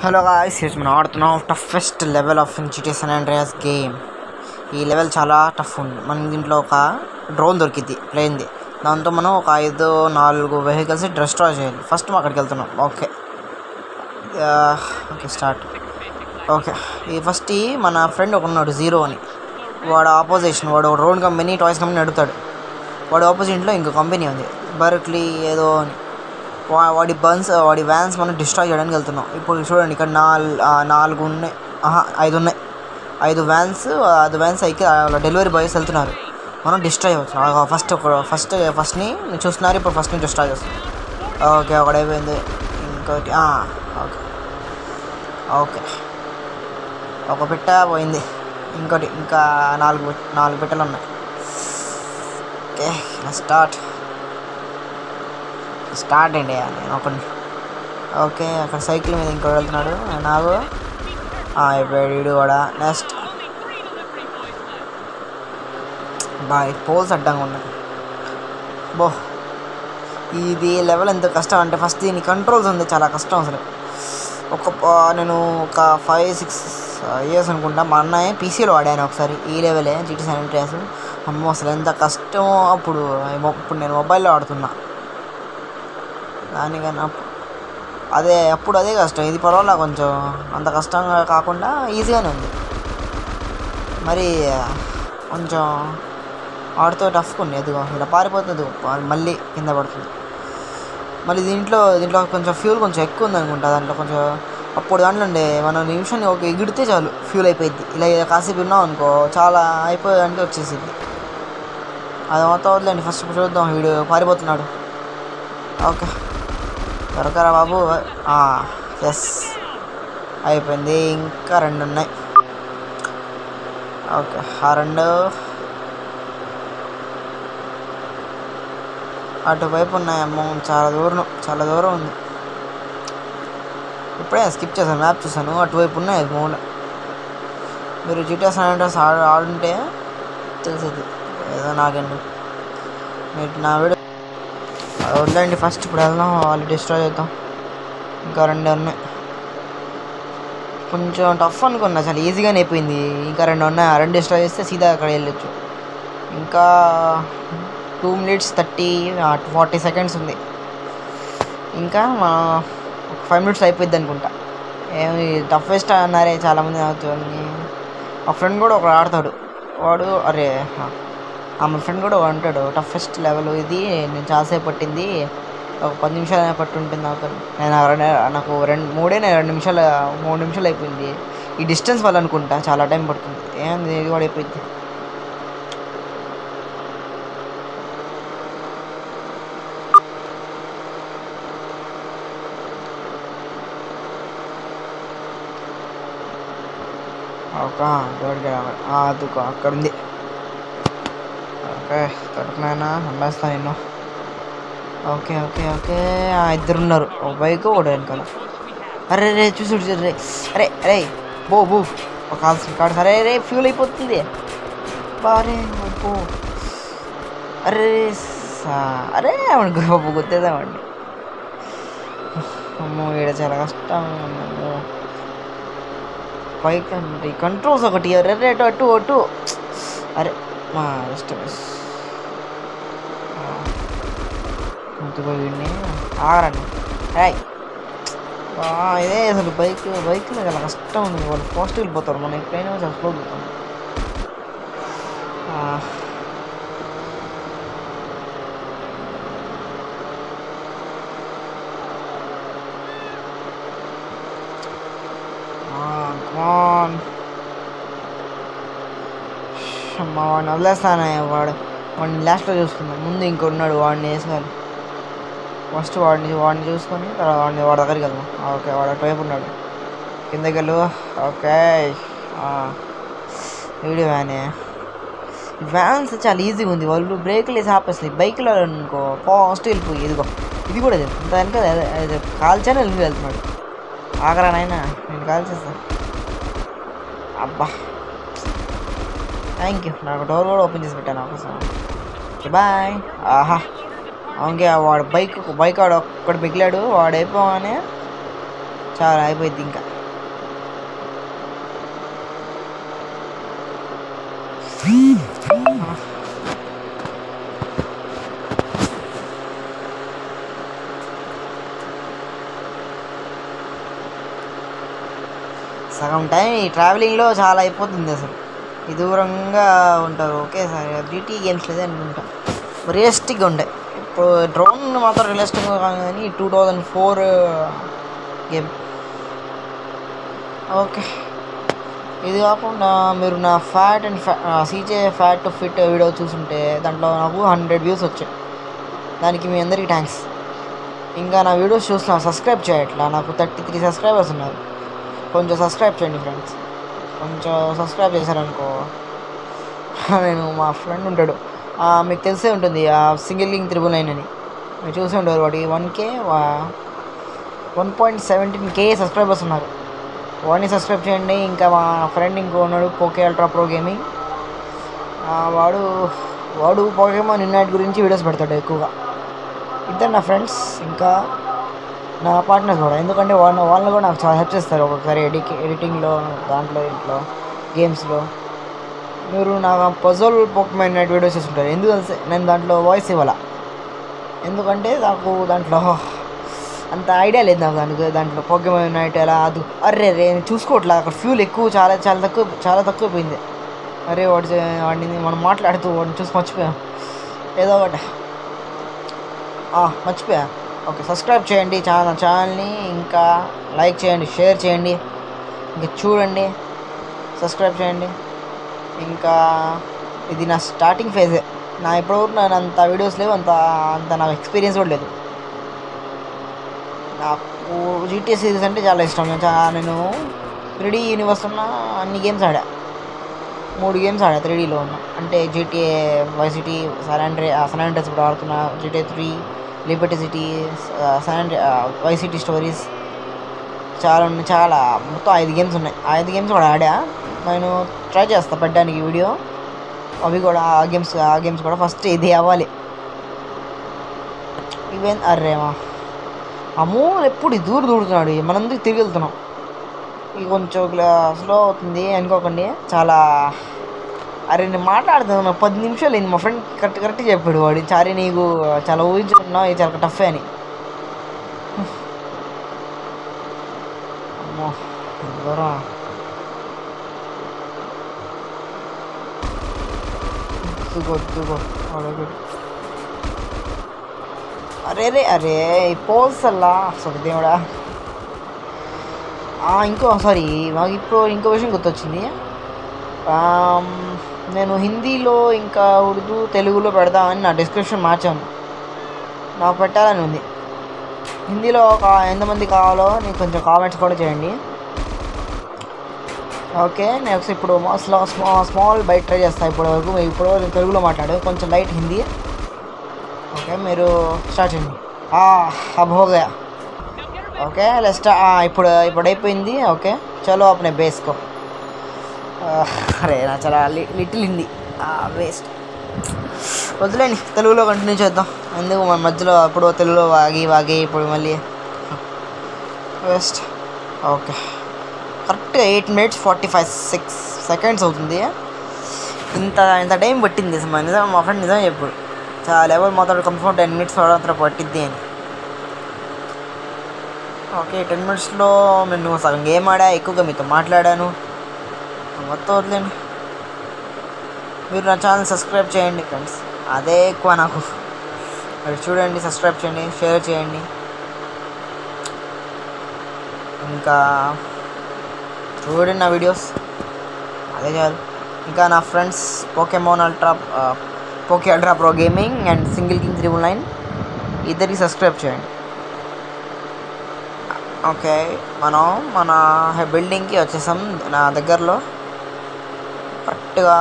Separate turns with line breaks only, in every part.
Hello guys ఈరోజు మనం ఆడుతున్నాం toughest level of GT San Andreas game ఈ లెవెల్ చాలా టఫ్ ఉంది మన దీంట్లో ఒక డ్రోన్ దొరికింది ప్లేన్ది దాంతో మనం ఒక ఐదు నాలుగు వెహికల్స్ డిస్ట్రాయ్ చేయాలి ఫస్ట్ మనం అక్కడికి వెళ్తున్నాం ఓకే ఓకే స్టార్ట్ ఓకే ఈ ఫస్ట్ ఈ మన ఫ్రెండ్ ఒక ఉన్నాడు జీరో అని వాడు ఆపోజిషన్ వాడు డ్రోన్ కంపెనీ టాయ్స్ కంపెనీ నడుపుతాడు వాడు ఆపోజిట్లో ఇంకో కంపెనీ ఉంది బర్క్లీ ఏదో అని వా- వాడి బన్స్ వాడి వ్యాన్స్ మనం డిస్ట్రాయ్ చేయడానికి వెళ్తున్నాం ఇప్పుడు చూడండి ఇక్కడ నాలుగు నాలుగు ఉన్నాయి ఆహా ఐదు ఉన్నాయి ఐదు వ్యాన్స్ ఐదు వ్యాన్స్ అయితే డెలివరీ బాయ్స్ వెళ్తున్నారు మనం డిస్ట్రాయ్ అవుతున్నాం ఫస్ట్ ఒక ఫస్ట్ ఫస్ట్ని చూస్తున్నారు ఇప్పుడు ఫస్ట్ని డిస్ట్రాయ్ చేస్తున్నాం ఓకే ఒకటి అయిపోయింది ఇంకోటి ఆ, ఓకే ఓకే ఒక పిట్ట పోయింది ఇంకోటి ఇంకా నాలుగు నాలుగు పిట్టలు ఉన్నాయి ఓకే స్టార్ట్ స్టార్ట్ అండి నేను ఒక ఓకే అక్కడ సైకిల్ మీద ఇంకో వెళ్తున్నాడు నాకు అయిపోయాడు వీడు కూడా నెక్స్ట్ బాయ్ పోల్స్ అడ్డంగా ఉన్నాయి బో ఇది లెవెల్ ఎంత కష్టం అంటే ఫస్ట్ దీని కంట్రోల్స్ ఉంది చాలా కష్టం అసలు ఒక ఆ, నేను ఒక ఫైవ్ సిక్స్ ఇయర్స్ అనుకుంటా మా అన్నయ్య పీసీలో ఆడాను ఒకసారి ఈ లెవెలే జీటీ శానిటరీస్ అమ్మో అసలు ఎంత కష్టమో అప్పుడు ఇప్పుడు నేను మొబైల్లో ఆడుతున్నా దానికన్నా అప్పు- అదే అప్పుడు అదే కష్టం ఇది పర్వాలేదు కొంచెం అంత కష్టంగా కాకుండా ఈజీగానే ఉంది మరి కొంచెం ఆడుతూ టఫ్గా ఉంది ఎదుగో ఇలా పారిపోతుంది మళ్ళీ కింద పడుతుంది మళ్ళీ దీంట్లో దీంట్లో కొంచెం ఫ్యూల్ కొంచెం ఎక్కువ ఉంది అనుకుంటా దాంట్లో కొంచెం అప్పుడు దాంట్లో ఉండే మనం నిమిషాన్ని ఒక ఎగిడితే చాలు ఫ్యూల్ అయిపోయింది ఇలా కాసేపు ఉన్నాం అనుకో చాలా అయిపోయానికి వచ్చేసింది అది మొత్తం వదిలేండి ఫస్ట్ ఇప్పుడు చూద్దాం వీడు పారిపోతున్నాడు ఓకే దొరకరా బాబు ఎస్ అయిపోయింది ఇంకా రెండు ఉన్నాయి ఓకే ఆ రెండు అటువైపు ఉన్నాయి అమ్మో చాలా దూరం చాలా దూరం ఉంది ఇప్పుడే స్కిప్ చేశాను మ్యాప్ చూసాను అటువైపు ఉన్నాయి మూడు మీరు జీటీఎస్ అంటే ఆడు ఆడుంటే తెలిసేది ఏదో నాకండి మీరు నా వీడియో అది వద్దండి ఫస్ట్ ఇప్పుడు వెళ్దాం వాళ్ళు డిస్ట్రాయ్ చేద్దాం ఇంకా రెండు ఉన్నాయి కొంచెం టఫ్ అనుకున్నా చాలా ఈజీగానే అయిపోయింది ఇంకా రెండు ఉన్నాయి ఆ రెండు డిస్ట్రాయ్ చేస్తే సీదా అక్కడ వెళ్ళొచ్చు ఇంకా two minutes thirty forty seconds ఉంది ఇంకా మా ఒక ఫైవ్ మినిట్స్ అయిపోద్ది అనుకుంటా ఏమి టఫెస్ట్ అన్నారే చాలామంది అవుతుంది మా ఫ్రెండ్ కూడా ఒకడు ఆడతాడు వాడు అరే ఆ, ఆ మా ఫ్రెండ్ కూడా ఒకడు అంటాడు టఫెస్ట్ లెవెల్ ఇది నేను చాలాసేపు పట్టింది ఒక పది నిమిషాలు పట్టి ఉంటుంది నాకు నేను ఆ రెండు నాకు రెండు మూడే నేను రెండు నిమిషాలు మూడు నిమిషాలు అయిపోయింది ఈ డిస్టెన్స్ వల్ల అనుకుంటా చాలా టైం పడుతుంది ఏంది ఇది కూడా అయిపోయింది ఒక రోడ్కి రావాలి అదుకో అక్కడ ఉంది ఓకే దొరికినాయనా నమ్మేస్తా నేను ఓకే ఓకే ఓకే ఆ, ఇద్దరు ఉన్నారు ఒక బైక్ ఒకటి వెనకాల అరే రే చూసి చూసి రే అరే అరే బో బో ఒక కాల్సిన కాడు సరే రే ఫ్యూల్ అయిపోతుంది బారే బో అరే సా- అరే వాడి గొప్ప గుర్తేదామండి అమ్మో ఈడ చాలా కష్టం అమ్మో పైకి అంటే ఈ కంట్రోల్స్ ఒకటి అరే రే అటు అటు అటు అరే మా డిస్టర్బెన్స్ ముందుగా వీడిని ఆగరండి రాయ్ ఇదే అసలు బైక్ బైక్లో చాలా కష్టం ఉంది వాళ్ళు ఫాస్ట్ వెళ్ళిపోతారు మనం ఎప్పుడైనా చాలా స్లో పోతాం ఆ, come on. అమ్మా వాడిని వదిలేస్తానే వాడు వాడిని లాస్ట్లో చూసుకుందాం ముందు ఇంకొన్నాడు వాడిని వేసుకోవాలి ఫస్ట్ వాడిని వాడిని చూసుకొని తర్వాత వాడిని వాడి దగ్గరికి వెళ్దాం ఆ, ఓకే వాడు అటువైపు ఉన్నాడు కిందకి వెళ్ళు ఓకే వీడియో వ్యానే వ్యాన్స్ చాలా ఈజీగా ఉంది వాళ్ళు బ్రేక్లు వేసి ఆపేస్తుంది బైక్లో అనుకో ఫాస్ట్ వెళ్ళిపోయి ఇదిగో ఇది కూడా ఇది ఇంత వెనక కాల్చానే వెళ్ళి వెళ్తున్నాడు ఆగరా నాయనా నేను కాల్ చేస్తా అబ్బా థ్యాంక్ యూ నాకు డోర్ కూడా ఓపెన్ చేసి పెట్టాను అవకాశం బాయ్ ఆహా అవుకే వాడు బైక్ బైక్ వాడు ఒక్కడు మిగిలాడు వాడు అయిపోగానే చాలా అయిపోయింది ఇంకా సగం టైం ఈ ట్రావెలింగ్లో చాలా అయిపోతుంది అసలు ఈ దూరంగా ఉంటారు ఒకేసారి జీటీ గేమ్స్ లేదే అనుకుంటా రియలిస్టిక్గా ఉండే ఇప్పుడు డ్రోన్ మాత్రం రియలిస్టిక్గా కాదు కానీ two thousand four game okay ఇది కాకుండా మీరు నా ఫ్యాట్ అండ్ ఫ్యా సీజే ఫ్యాట్ ఫిట్ వీడియో చూసుంటే దాంట్లో నాకు హండ్రెడ్ వ్యూస్ వచ్చాయి దానికి మీ అందరికీ థ్యాంక్స్ ఇంకా నా వీడియోస్ చూస్తున్నా సబ్స్క్రైబ్ చేయట్లా నాకు థర్టీ త్రీ సబ్స్క్రైబర్స్ ఉన్నారు కొంచెం సబ్స్క్రైబ్ చేయండి ఫ్రెండ్స్ కొంచెం సబ్స్క్రైబ్ చేశారనుకో నేను మా ఫ్రెండ్ ఉంటాడు ఆ, మీకు తెలిసే ఉంటుంది ఆ సింగిల్ లింక్ త్రిబుల్ నైన్ అని మీరు చూసే ఉంటారు వాడి one K one point seventeen K subscribers ఉన్నారు వాడిని సబ్స్క్రైబ్ చేయండి ఇంకా మా ఫ్రెండ్ ఇంకో ఉన్నాడు పోకే అల్ట్రా ప్రో గేమింగ్ ఆ, వాడు వాడు పోకేమాన్ యునైట్ గురించి వీడియోస్ పెడతాడు ఎక్కువగా ఇద్దరు నా ఫ్రెండ్స్ ఇంకా నా పార్ట్నర్స్ కూడా ఎందుకంటే వాళ్ళ వాళ్ళు కూడా నాకు చాలా హెల్ప్ చేస్తారు ఒక్కొక్కసారి ఎడికి ఎడిటింగ్లో దాంట్లో ఇంట్లో గేమ్స్లో మీరు నా పజల్ పోక్మెన్ నైట్ వీడియోస్ చేస్తుంటారు ఎందుకంటే నేను దాంట్లో వాయిస్ ఇవ్వాల ఎందుకంటే నాకు దాంట్లో అంత ఐడియా లేదు నాకు దానికి దాంట్లో పోకెమాన్ నైట్ ఎలా అది అర్రే రే నేను చూసుకోవట్లే అక్కడ ఫ్యూల్ ఎక్కువ చాలా చాలా తక్కువ చాలా తక్కువ పోయింది అరే వాడి వాడిని మనం మాట్లాడుతూ వాడిని చూసి మర్చిపోయాం ఏదో ఒకటి ఆ, మర్చిపోయా ఓకే సబ్స్క్రైబ్ చేయండి ఛానల్ ఛానల్ని ఇంకా లైక్ చేయండి షేర్ చేయండి ఇంకా చూడండి సబ్స్క్రైబ్ చేయండి ఇంకా ఇది నా స్టార్టింగ్ ఫేజే నా ఇప్పటివరకు నేను అంత వీడియోస్ లేవు అంత అంత నాకు ఎక్స్పీరియన్స్ కూడా లేదు నాకు జీటీఏ సిరీస్ అంటే చాలా ఇష్టం నేను చా- నేను త్రీడీ యూనివర్స్ ఉన్న అన్ని గేమ్స్ ఆడా మూడు గేమ్స్ ఆడా త్రీడీలో ఉన్న అంటే GTA Vice City San Andreas San Andreas ఇప్పుడు ఆడుతున్నా GTA three Liberty City San Andreas Vice City Stories చాలా ఉన్నాయి చాలా మొత్తం ఐదు గేమ్స్ ఉన్నాయి ఆ ఐదు గేమ్స్ కూడా ఆడా నేను ట్రై చేస్తా పెట్టడానికి వీడియో అవి కూడా ఆ గేమ్స్ ఆ గేమ్స్ కూడా ఫస్ట్ ఇది అవ్వాలి ఇవేం అర్రేమా అమ్మో ఎప్పుడు ఈ దూరు దూరుతున్నాడు మనందరికి తిరిగి వెళ్తున్నాం ఇది కొంచెం స్లో అవుతుంది అనుకోకండి చాలా అరే నేను మాట్లాడుతున్నాను పది నిమిషాలు అయింది మా ఫ్రెండ్ కరెక్ట్ కరెక్ట్ చెప్పాడు వాడు చారీ నీకు చాలా ఊహించుకున్నావు ఇది చాలా టఫ్ అని అమ్మో ఎంత దూరం దిగో దిగో అలాగే అరే రే అరే పోల్సల్లా సారీ దేవుడా ఆ, ఇంకో సారీ మాకు ఇప్పుడు ఇంకో విషయం గుర్తొచ్చింది ఆమ్, నేను హిందీలో ఇంకా ఉర్దూ తెలుగులో పెడదామని నా డిస్క్రిప్షన్ మార్చాను నాకు పెట్టాలని ఉంది హిందీలో ఒక ఎంతమంది కావాలో నీకు కొంచెం కామెంట్స్ కూడా చేయండి ఓకే నెక్స్ట్ ఇప్పుడు small small small bite try చేస్తాను ఇప్పటి వరకు ఇప్పుడు నేను తెలుగులో మాట్లాడు కొంచెం లైట్ హిందీ ఓకే మీరు స్టార్ట్ చేయండి అబ్ హో గయా ఓకే లెస్ట్ ఇప్పుడు ఇప్పుడు అయిపోయింది ఓకే చలో అప్నే బేస్కో అరే నా చాలా లిటిల్ హిందీ వేస్ట్ వదిలేండి తెలుగులో కంటిన్యూ చేద్దాం ఎందుకు మన మధ్యలో అప్పుడు తెలుగులో వాగి వాగి ఇప్పుడు మళ్ళీ వేస్ట్ ఓకే కరెక్ట్గా eight minutes forty five six seconds అవుతుంది ఇంత ఇంత టైం పట్టింది అసలు మా నిజం మా ఫ్రెండ్ నిజం చెప్పాడు చాలా లెవెల్ మాత్రం కంఫర్ట్ టెన్ మినిట్స్ తర్వాత పట్టిద్ది అని ఓకే టెన్ మినిట్స్లో నేను సగం గేమ్ ఆడా ఎక్కువగా మీతో మాట్లాడాను మొత్తం వదిలేండి మీరు నా ఛానల్ సబ్స్క్రైబ్ చేయండి ఫ్రెండ్స్ అదే ఎక్కువ నాకు మరి చూడండి సబ్స్క్రైబ్ చేయండి షేర్ చేయండి ఇంకా చూడండి నా వీడియోస్ అదే చాలు ఇంకా నా friends Pokemon ultra poke ultra pro gaming and single king triple nine ఇద్దరికి సబ్స్క్రైబ్ చేయండి ఓకే మనం మన బిల్డింగ్కి వచ్చేసాం నా దగ్గరలో కరెక్ట్గా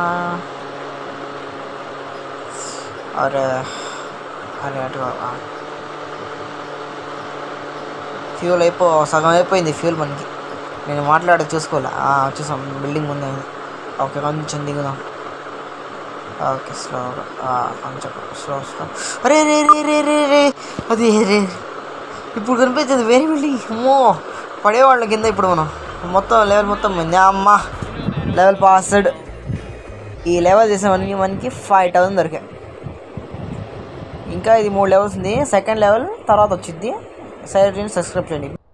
అరే అరే అటుగా ఫ్యూల్ అయిపో సగం అయిపోయింది ఫ్యూల్ మనకి నేను మాట్లాడి చూసుకోలే ఆ, వచ్చేసాం బిల్డింగ్ ముందే ఉంది. ఓకే కొంచెం దిగుదాం ఓకే స్లోగా ఆ, కొంచెం స్లో స్లో అరే రే రే రే రే రే అది రే ఇప్పుడు కనిపించింది వేరే బిల్డింగ్ అమ్మో పడేవాళ్ళ కింద ఇప్పుడు మనం మొత్తం లెవెల్ మొత్తం పోయింది అమ్మ లెవెల్ పాస్డ్ ఈ లెవెల్ చేసినవన్నీ మనకి ఫైవ్ థౌసండ్ దొరికాయి ఇంకా ఇది మూడు లెవెల్స్ ఉంది సెకండ్ లెవెల్ తర్వాత వచ్చింది సైడ్ సబ్స్క్రైబ్ చేయండి